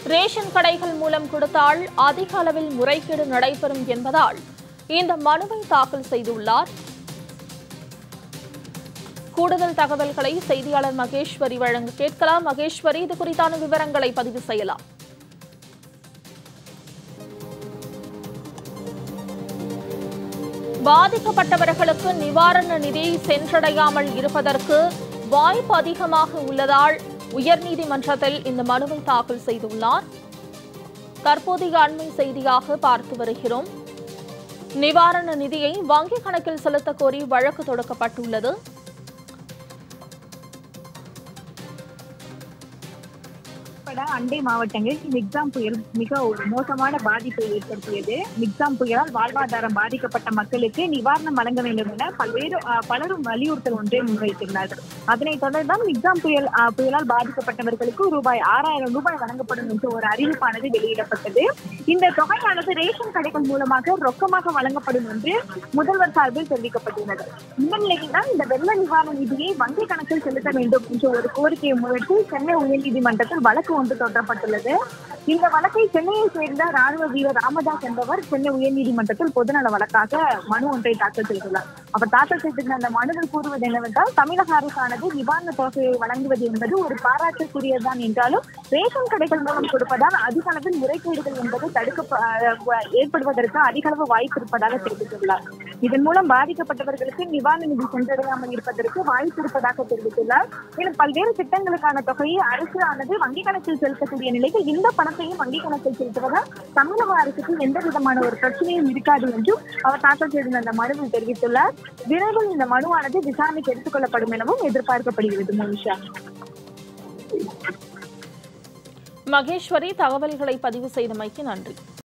ration கடைகள் மூலம் கொடுத்தால் அதிக அளவில் முறைகேடு நடைபெறும் என்பதால் இந்த மனுவை தாக்கல் செய்துள்ளார் கூடுதல் தகவல்களை செய்தியாளர் மகேஸ்வரி வழங்க கேட்கலாம் மகேஸ்வரி இது குறித்தான விவரங்களை பதிவு செய்யலாம் பாதிக்கப்பட்டவர்களுக்கு நிவாரண நிதி சென்றடையாமல் இருப்பதற்கு வாய்ப்பு அதிகமாக உள்ளதால் உயர்நீதிமன்றத்தில் இந்த மனுவை தாக்கல் செய்துள்ளார் தற்போதைய அண்மை செய்தியாக பார்த்து வருகிறோம் நிவாரண நிதியை வங்கிக் கணக்கில் செலுத்தக் கோரி வழக்கு தொடுக்கப்பட்டுள்ளது உட்பட அண்டை மாவட்டங்களில் மிக்ஸாம் புயல் மிக ஒரு மோசமான பாதிப்பை ஏற்படுத்தியது மிக்ஸாம் புயலால் வாழ்வாதாரம் பாதிக்கப்பட்ட மக்களுக்கு நிவாரணம் வழங்க வேண்டும் என பல்வேறு அஹ், பலரும் வலியுறுத்தல் ஒன்றை முன்வைத்திருந்தார்கள் அதனைத் தொடர்ந்துதான் மிக்ஸாம் புயல் அஹ், புயலால் பாதிக்கப்பட்டவர்களுக்கு ரூபாய் ஆறாயிரம் ரூபாய் வழங்கப்படும் என்று ஒரு அறிவிப்பானது வெளியிடப்பட்டது இந்த தொகையானது ரேஷன் கடைகள் மூலமாக ரொக்கமாக வழங்கப்படும் என்று முதல்வர் சார்பில் தெரிவிக்கப்பட்டுள்ளது இந்த நிலையில் தான் இந்த வெள்ள நிவாரண நிதியை வங்கி கணக்கில் செலுத்த வேண்டும் என்ற ஒரு கோரிக்கையை முன்வைத்து சென்னை உயர்நீதிமன்றத்தில் வழக்கு ஒன்று தொடரப்பட்டுள்ளது இந்த வழக்கை சென்னையை சேர்ந்த ராணுவ வீரர் ராமதாஸ் என்பவர் சென்னை உயர்நீதிமன்றத்தில் பொதுநல வழக்காக மனு ஒன்றை தாக்கல் செய்துள்ளார் அவர் தாக்கல் செய்திருந்த அந்த மனுவில் கூறுவது என்னவென்றால் தமிழக அரசானது நிவாரண தொகையை வழங்குவது என்பது ஒரு பாராட்டுக்குரியதுதான் என்றாலும் ரேஷன் கடைகள் மூலம் கொடுப்பதால் அதிக அளவில் முறைகேடுகள் என்பது தடுக்க அஹ், ஏற்படுவதற்கு அதிக அளவு வாய்ப்பு இருப்பதாக தெரிவித்துள்ளார் இதன் மூலம் பாதிக்கப்பட்டவர்களுக்கு நிவாரண நிதி சென்றடையாமல் இருப்பதற்கு வாய்ப்பு இருப்பதாக தெரிவித்துள்ளார் மேலும் பல்வேறு திட்டங்களுக்கான தொகையை அரசு ஆனது வங்கி கணக்கில் செலுத்தக்கூடிய நிலையில் இந்த பணத்தையும் வங்கி கணக்கில் செலுத்துவதால் தமிழக அரசுக்கு எந்த விதமான ஒரு பிரச்சனையும் இருக்காது என்றும் அவர் தாக்கல் செய்திருந்த அந்த மனுவில் தெரிவித்துள்ளார் விரைவில் இந்த மனுவானது விசாரணைக்கு எடுத்துக் கொள்ளப்படும் எனவும் எதிர்பார்க்கப்படுகிறது மோனிஷா மகேஸ்வரி தகவல்களை பதிவு செய்தமைக்கு நன்றி